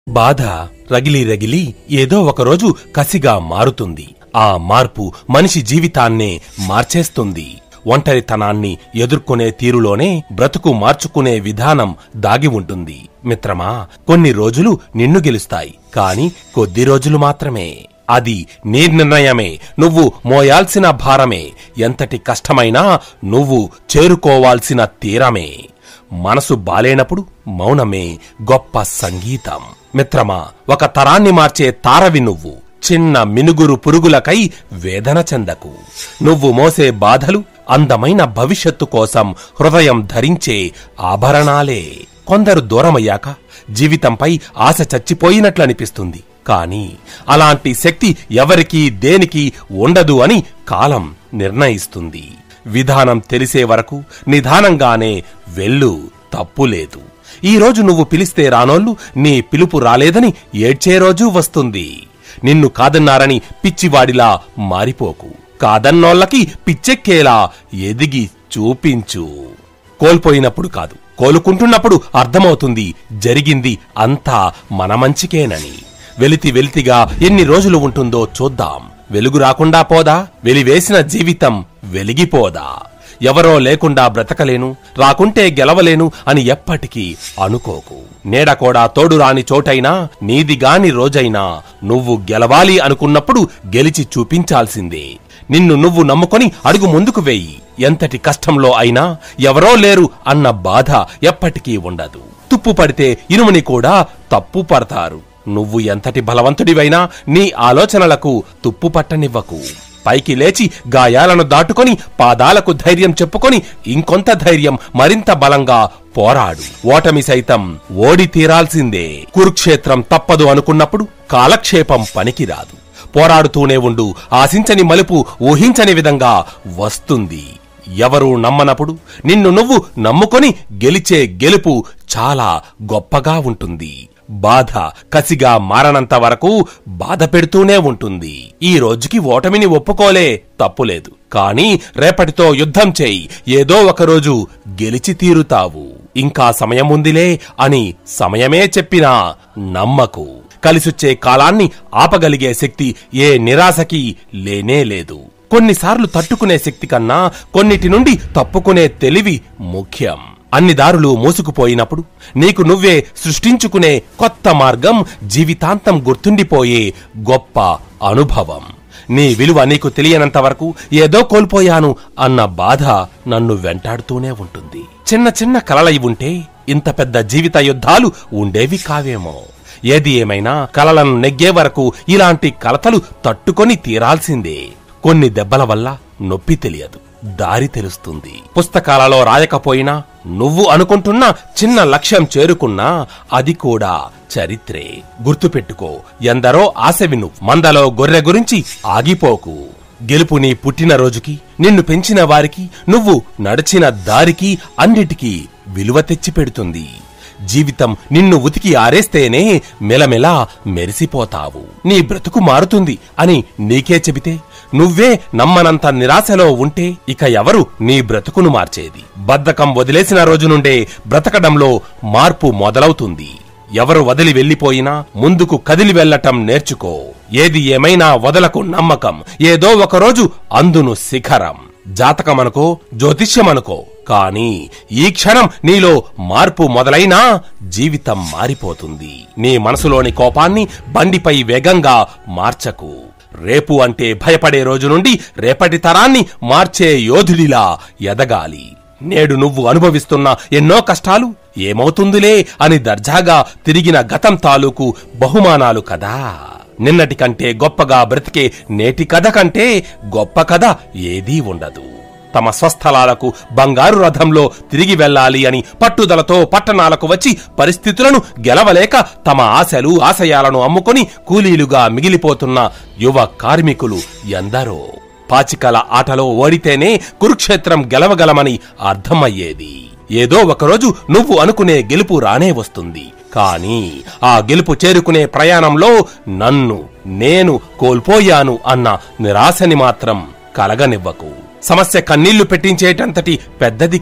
బాధ రగిలి రగిలి ఏదో ఒకరోజు కసిగా మారుతుంది ఆ మార్పు మనిషి జీవితాన్నే మార్చేస్తుంది ఒంటరితనాన్ని ఎదుర్కొనే తీరులోనే బ్రతుకు మార్చుకునే విధానం దాగి ఉంటుంది మిత్రమా కొన్ని రోజులు నిన్ను గెలుస్తాయి కాని కొద్ది రోజులు మాత్రమే అది నీ నిర్ణయమే నువ్వు మోయాల్సిన భారమే ఎంతటి కష్టమైనా నువ్వు చేరుకోవాల్సిన తీరమే మనసు బాలేనప్పుడు మౌనమే గొప్ప సంగీతం మిత్రమా ఒక తరాన్ని మార్చే తారవి నువ్వు చిన్న మినుగురు పురుగులకై వేదన చెందకు నువ్వు మోసే బాధలు అందమైన భవిష్యత్తు కోసం హృదయం ధరించే ఆభరణాలే కొందరు దూరమయ్యాక జీవితంపై ఆశ చచ్చిపోయినట్లనిపిస్తుంది కాని అలాంటి శక్తి ఎవరికీ దేనికి ఉండదు అని కాలం నిర్ణయిస్తుంది విధానం తెలిసే వరకు నిదానంగానే వెళ్ళు తప్పులేదు ఈ రోజు నువ్వు పిలిస్తే రానోళ్ళు నీ పిలుపు రాలేదని ఏడ్చే రోజు వస్తుంది నిన్ను కాదన్నారని పిచ్చివాడిలా మారిపోకు కాదన్నోళ్ళకి పిచ్చెక్కేలా ఎదిగి చూపించు కోల్పోయినప్పుడు కాదు కోలుకుంటున్నప్పుడు అర్థమవుతుంది జరిగింది అంతా మన మంచికేనని వెలితి వెలితిగా ఎన్ని రోజులు ఉంటుందో చూద్దాం వెలుగు రాకుండా పోదా వెలివేసిన జీవితం వెలిగిపోదా ఎవరో లేకుండా బ్రతకలేను రాకుంటే గెలవలేను అని ఎప్పటికీ అనుకోకు నీడ కూడా తోడు రాని చోటైనా నీదిగాని రోజైనా నువ్వు గెలవాలి అనుకున్నప్పుడు గెలిచి చూపించాల్సిందే నిన్ను నువ్వు నమ్ముకొని అడుగు ముందుకు వేయి ఎంతటి కష్టంలో అయినా ఎవరో లేరు అన్న బాధ ఎప్పటికీ ఉండదు తుప్పు పడితే ఇనుముని కూడా తప్పు పడతారు నువ్వు ఎంతటి బలవంతుడివైనా నీ ఆలోచనలకు తుప్పు పట్టనివ్వకు పైకి లేచి గాయాలను దాటుకొని పాదాలకు ధైర్యం చెప్పుకొని ఇంకొంత ధైర్యం మరింత బలంగా పోరాడు ఓటమి సైతం ఓడి తీరాల్సిందే కురుక్షేత్రం తప్పదు అనుకున్నప్పుడు కాలక్షేపం పనికిరాదు పోరాడుతూనే ఉండు ఆశించని మలుపు ఊహించని విధంగా వస్తుంది ఎవరూ నమ్మనప్పుడు నిన్ను నువ్వు నమ్ముకొని గెలిచే గెలుపు చాలా గొప్పగా ఉంటుంది బాధ కసిగా మారనంత వరకు బాధ పెడుతూనే ఉంటుంది ఈ రోజుకి ఓటమిని ఒప్పుకోలే తప్పులేదు కానీ రేపటితో యుద్ధం చేయి ఏదో ఒకరోజు గెలిచి తీరుతావు ఇంకా సమయం ఉందిలే అని సమయమే చెప్పినా నమ్మకు కలిసొచ్చే కాలాన్ని ఆపగలిగే శక్తి ఏ నిరాశకి లేనే లేదు కొన్నిసార్లు తట్టుకునే శక్తి కన్నా కొన్నిటి నుండి తప్పుకునే తెలివి ముఖ్యం అన్ని దారులు మూసుకుపోయినప్పుడు నీకు నువ్వే సృష్టించుకునే కొత్త మార్గం జీవితాంతం గుర్తుండిపోయే గొప్ప అనుభవం నీ విలువ నీకు తెలియనంత వరకు ఏదో కోల్పోయాను అన్న బాధ నన్ను వెంటాడుతూనే ఉంటుంది చిన్న చిన్న కలలై ఉంటే ఇంత పెద్ద జీవిత యుద్ధాలు ఉండేవి కావేమో ఏది ఏమైనా కలలను నెగ్గే వరకు ఇలాంటి కలతలు తట్టుకొని తీరాల్సిందే కొన్ని దెబ్బల వల్ల నొప్పి తెలియదు దారి తెలుస్తుంది పుస్తకాలలో రాయకపోయినా నువ్వు అనుకుంటున్న చిన్న లక్ష్యం చేరుకున్నా అది కూడా చరిత్రే గుర్తుపెట్టుకో ఎందరో ఆశవి నువ్వు మందలో గొర్రె గురించి ఆగిపోకు గెలుపు నీ పుట్టినరోజుకి నిన్ను పెంచిన వారికి నువ్వు నడిచిన దారికి అన్నిటికీ విలువ తెచ్చిపెడుతుంది జీవితం నిన్ను ఉతికి ఆరేస్తేనే మెలమెలా మెరిసిపోతావు నీ బ్రతుకు మారుతుంది అని నీకే చెబితే నువ్వే నమ్మనంత నిరాశలో ఉంటే ఇక ఎవరు నీ బ్రతుకును మార్చేది బద్ధకం వదిలేసిన రోజు నుండే బ్రతకడంలో మార్పు మొదలవుతుంది ఎవరు వదిలి వెళ్లిపోయినా ముందుకు కదిలి వెళ్లటం నేర్చుకో ఏది ఏమైనా వదలకు నమ్మకం ఏదో ఒకరోజు అందును శిఖరం జాతకమనుకో జ్యోతిష్యమనుకో కానీ ఈ క్షణం నీలో మార్పు మొదలైనా జీవితం మారిపోతుంది నీ మనసులోని కోపాన్ని బండిపై వేగంగా మార్చకు రేపు అంటే భయపడే రోజు నుండి రేపటి తరాన్ని మార్చే యోధుడిలా ఎదగాలి నేడు నువ్వు అనుభవిస్తున్న ఎన్నో కష్టాలు ఏమవుతుందిలే అని దర్జాగా తిరిగిన గతం తాలూకు బహుమానాలు కదా నిన్నటి కంటే గొప్పగా బ్రతికే నేటి కథ కంటే గొప్ప కథ ఏదీ ఉండదు తమ స్వస్థలాలకు బంగారు రథంలో తిరిగి వెళ్ళాలి అని పట్టుదలతో పట్టణాలకు వచ్చి పరిస్థితులను గెలవలేక తమ ఆశలు ఆశయాలను అమ్ముకొని కూలీలుగా మిగిలిపోతున్న యువ కార్మికులు ఎందరో పాచికల ఆటలో ఓడితేనే కురుక్షేత్రం గెలవగలమని అర్థమయ్యేది ఏదో ఒకరోజు నువ్వు అనుకునే గెలుపు రానే వస్తుంది కానీ ఆ గెలుపు చేరుకునే ప్రయాణంలో నన్ను నేను కోల్పోయాను అన్న నిరాశని మాత్రం కలగనివ్వకు సమస్య కన్నీళ్లు పెట్టించేటంతటి పెద్దది కాదు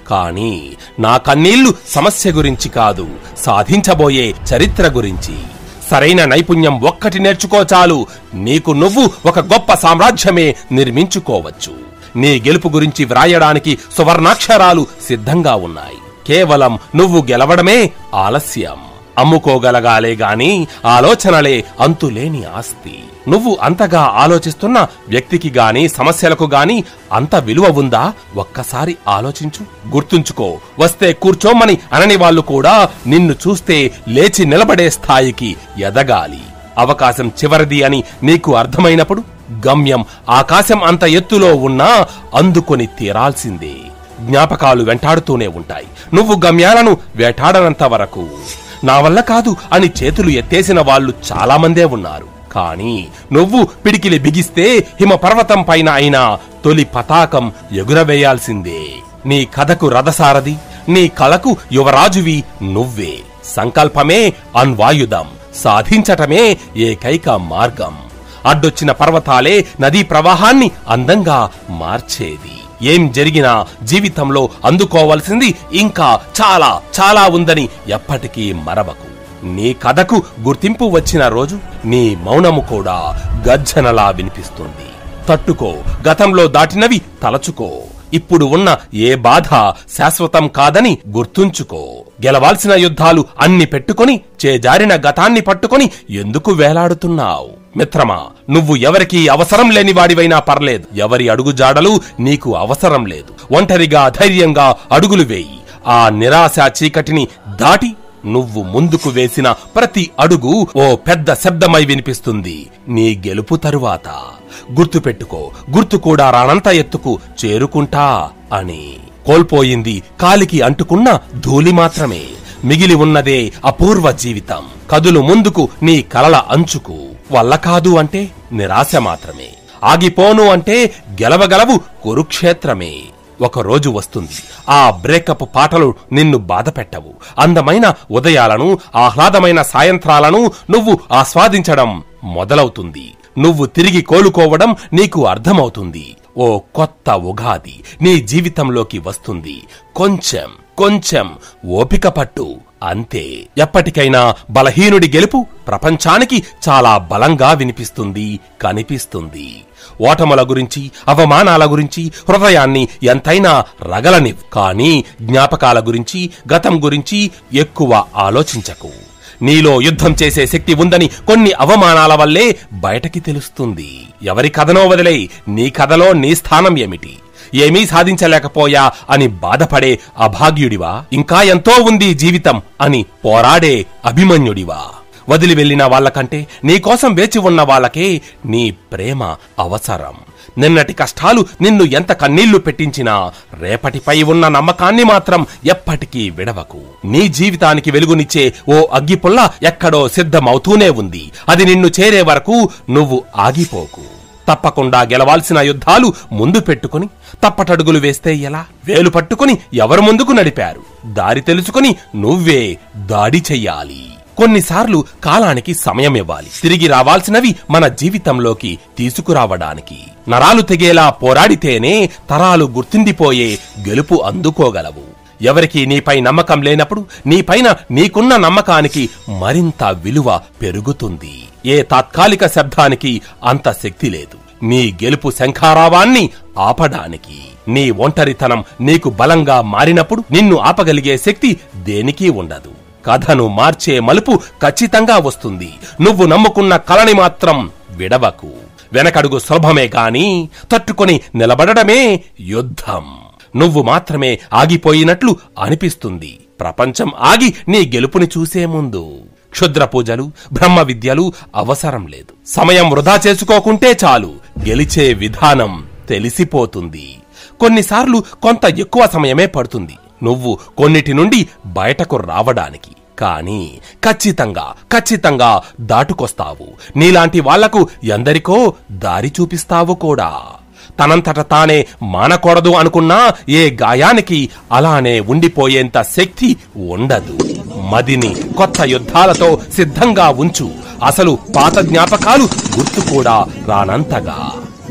కానీ నా కన్నీళ్లు సమస్య గురించి కాదు సాధించబోయే చరిత్ర గురించి సరైన నైపుణ్యం ఒక్కటి నేర్చుకో చాలు నీకు నువ్వు ఒక గొప్ప సామ్రాజ్యమే నిర్మించుకోవచ్చు నీ గెలుపు గురించి వ్రాయడానికి సువర్ణాక్షరాలు సిద్ధంగా ఉన్నాయి కేవలం నువ్వు గెలవడమే ఆలస్యం అమ్ముకోగలగాలే గాని ఆలోచనలే అంతులేని ఆస్తి నువ్వు అంతగా ఆలోచిస్తున్న వ్యక్తికి గాని సమస్యలకు గాని అంత విలువ ఉందా ఒక్కసారి ఆలోచించు గుర్తుంచుకో వస్తే కూర్చోమని అనని వాళ్ళు కూడా నిన్ను చూస్తే లేచి నిలబడే స్థాయికి ఎదగాలి అవకాశం చివరిది అని నీకు అర్థమైనప్పుడు గమ్యం ఆకాశం అంత ఎత్తులో ఉన్నా అందుకొని తీరాల్సిందే జ్ఞాపకాలు వెంటాడుతూనే ఉంటాయి నువ్వు గమ్యాలను వేటాడనంత వరకు నా వల్ల కాదు అని చేతులు ఎత్తేసిన వాళ్ళు చాలా మందే ఉన్నారు కానీ నువ్వు పిడికిలి బిగిస్తే హిమ పర్వతం పైన అయినా తొలి పతాకం ఎగురవేయాల్సిందే నీ కథకు రథసారథి నీ కళకు యువరాజువి నువ్వే సంకల్పమే అన్వాయుధం సాధించటమే ఏకైక మార్గం అడ్డొచ్చిన పర్వతాలే నదీ ప్రవాహాన్ని అందంగా మార్చేది ఏం జరిగినా జీవితంలో అందుకోవలసింది ఇంకా చాలా చాలా ఉందని ఎప్పటికీ మరవకు నీ కథకు గుర్తింపు వచ్చిన రోజు నీ మౌనము కూడా గర్జనలా వినిపిస్తుంది తట్టుకో గతంలో దాటినవి తలచుకో ఇప్పుడు ఉన్న ఏ బాధ శాశ్వతం కాదని గుర్తుంచుకో గెలవాల్సిన యుద్ధాలు అన్ని పెట్టుకొని చేజారిన గతాన్ని పట్టుకొని ఎందుకు వేలాడుతున్నావు మిత్రమా నువ్వు ఎవరికి అవసరం లేని వాడివైనా పర్లేదు ఎవరి అడుగుజాడలు నీకు అవసరం లేదు ఒంటరిగా ధైర్యంగా అడుగులు వేయి ఆ నిరాశ చీకటిని దాటి నువ్వు ముందుకు వేసిన ప్రతి అడుగు ఓ పెద్ద శబ్దమై వినిపిస్తుంది నీ గెలుపు తరువాత గుర్తుపెట్టుకో గుర్తు కూడా రానంత ఎత్తుకు చేరుకుంటా అని కోల్పోయింది కాలికి అంటుకున్న ధూళి మాత్రమే మిగిలి ఉన్నదే అపూర్వ జీవితం కదులు ముందుకు నీ కలల అంచుకు వల్ల కాదు అంటే నిరాశ మాత్రమే ఆగిపోను అంటే గెలవగలవు కురుక్షేత్రమే ఒక రోజు వస్తుంది ఆ బ్రేకప్ పాటలు నిన్ను బాధ పెట్టవు అందమైన ఉదయాలను ఆహ్లాదమైన సాయంత్రాలను నువ్వు ఆస్వాదించడం మొదలవుతుంది నువ్వు తిరిగి కోలుకోవడం నీకు అర్థమవుతుంది ఓ కొత్త ఉగాది నీ జీవితంలోకి వస్తుంది కొంచెం కొంచెం ఓపిక పట్టు అంతే ఎప్పటికైనా బలహీనుడి గెలుపు ప్రపంచానికి చాలా బలంగా వినిపిస్తుంది కనిపిస్తుంది ఓటముల గురించి అవమానాల గురించి హృదయాన్ని ఎంతైనా రగలనివ్ కానీ జ్ఞాపకాల గురించి గతం గురించి ఎక్కువ ఆలోచించకు నీలో యుద్ధం చేసే శక్తి ఉందని కొన్ని అవమానాల వల్లే బయటకి తెలుస్తుంది ఎవరి కథనో వదిలే నీ కథలో నీ స్థానం ఏమిటి ఏమీ సాధించలేకపోయా అని బాధపడే అభాగ్యుడివా ఇంకా ఎంతో ఉంది జీవితం అని పోరాడే అభిమన్యుడివా వదిలి వెళ్లిన వాళ్ళకంటే నీకోసం వేచి ఉన్న వాళ్ళకే నీ ప్రేమ అవసరం నిన్నటి కష్టాలు నిన్ను ఎంత కన్నీళ్లు పెట్టించినా రేపటిపై ఉన్న నమ్మకాన్ని మాత్రం ఎప్పటికీ విడవకు నీ జీవితానికి వెలుగునిచ్చే ఓ అగ్గిపుల్ల ఎక్కడో సిద్ధమవుతూనే ఉంది అది నిన్ను చేరే వరకు నువ్వు ఆగిపోకు తప్పకుండా గెలవాల్సిన యుద్ధాలు ముందు పెట్టుకుని తప్పటడుగులు వేస్తే ఎలా వేలు పట్టుకుని ఎవరు ముందుకు నడిపారు దారి తెలుసుకుని నువ్వే దాడి చెయ్యాలి కొన్నిసార్లు కాలానికి సమయం ఇవ్వాలి తిరిగి రావాల్సినవి మన జీవితంలోకి తీసుకురావడానికి నరాలు తెగేలా పోరాడితేనే తరాలు గుర్తుండిపోయే గెలుపు అందుకోగలవు ఎవరికి నీపై నమ్మకం లేనప్పుడు నీపైన నీకున్న నమ్మకానికి మరింత విలువ పెరుగుతుంది ఏ తాత్కాలిక శబ్దానికి అంత శక్తి లేదు నీ గెలుపు శంఖారావాన్ని ఆపడానికి నీ ఒంటరితనం నీకు బలంగా మారినప్పుడు నిన్ను ఆపగలిగే శక్తి దేనికి ఉండదు కథను మార్చే మలుపు ఖచ్చితంగా వస్తుంది నువ్వు నమ్ముకున్న కలని మాత్రం విడవకు వెనకడుగు సులభమే కాని తట్టుకొని నిలబడడమే యుద్ధం నువ్వు మాత్రమే ఆగిపోయినట్లు అనిపిస్తుంది ప్రపంచం ఆగి నీ గెలుపుని చూసే ముందు క్షుద్ర పూజలు బ్రహ్మ విద్యలు అవసరం లేదు సమయం వృధా చేసుకోకుంటే చాలు గెలిచే విధానం తెలిసిపోతుంది కొన్నిసార్లు కొంత ఎక్కువ సమయమే పడుతుంది నువ్వు కొన్నిటి నుండి బయటకు రావడానికి కానీ ఖచ్చితంగా ఖచ్చితంగా దాటుకొస్తావు నీలాంటి వాళ్లకు ఎందరికో దారి చూపిస్తావు కూడా తనంతట తానే మానకూడదు అనుకున్నా ఏ గాయానికి అలానే ఉండిపోయేంత శక్తి ఉండదు మదిని కొత్త యుద్ధాలతో సిద్ధంగా ఉంచు అసలు పాత జ్ఞాపకాలు గుర్తు కూడా రానంతగా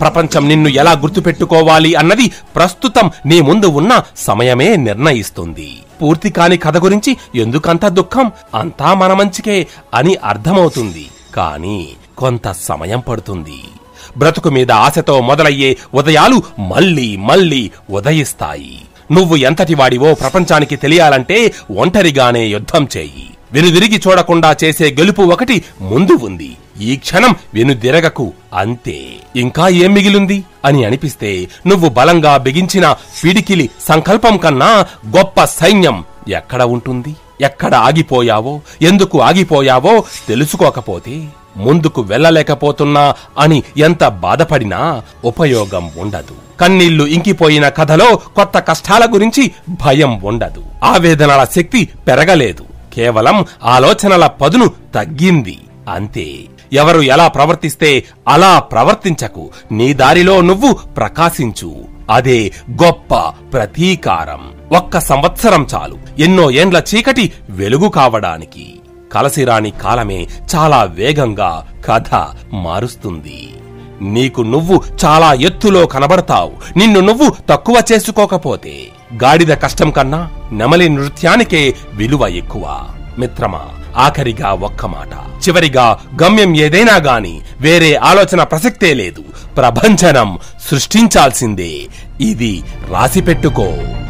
ప్రపంచం నిన్ను ఎలా గుర్తుపెట్టుకోవాలి అన్నది ప్రస్తుతం నీ ముందు ఉన్న సమయమే నిర్ణయిస్తుంది పూర్తి కాని కథ గురించి ఎందుకంత దుఃఖం అంతా మన మంచికే అని అర్థమవుతుంది కానీ కొంత సమయం పడుతుంది బ్రతుకు మీద ఆశతో మొదలయ్యే ఉదయాలు మళ్ళీ మళ్ళీ ఉదయిస్తాయి నువ్వు ఎంతటి వాడివో ప్రపంచానికి తెలియాలంటే ఒంటరిగానే యుద్ధం చేయి వెనుదిరిగి చూడకుండా చేసే గెలుపు ఒకటి ముందు ఉంది ఈ క్షణం వెనుదిరగకు అంతే ఇంకా ఏం మిగిలింది అని అనిపిస్తే నువ్వు బలంగా బిగించిన పిడికిలి సంకల్పం కన్నా గొప్ప సైన్యం ఎక్కడ ఉంటుంది ఎక్కడ ఆగిపోయావో ఎందుకు ఆగిపోయావో తెలుసుకోకపోతే ముందుకు వెళ్ళలేకపోతున్నా అని ఎంత బాధపడినా ఉపయోగం ఉండదు కన్నీళ్లు ఇంకిపోయిన కథలో కొత్త కష్టాల గురించి భయం ఉండదు ఆవేదనల శక్తి పెరగలేదు కేవలం ఆలోచనల పదును తగ్గింది అంతే ఎవరు ఎలా ప్రవర్తిస్తే అలా ప్రవర్తించకు నీ దారిలో నువ్వు ప్రకాశించు అదే గొప్ప ప్రతీకారం ఒక్క సంవత్సరం చాలు ఎన్నో ఏండ్ల చీకటి వెలుగు కావడానికి కలసిరాని కాలమే చాలా వేగంగా కథ మారుస్తుంది నీకు నువ్వు చాలా ఎత్తులో కనబడతావు నిన్ను నువ్వు తక్కువ చేసుకోకపోతే గాడిద కష్టం కన్నా నెమలి నృత్యానికే విలువ ఎక్కువ మిత్రమా ఆఖరిగా ఒక్క మాట చివరిగా గమ్యం ఏదైనా గాని వేరే ఆలోచన ప్రసక్తే లేదు ప్రభంజనం సృష్టించాల్సిందే ఇది రాసిపెట్టుకో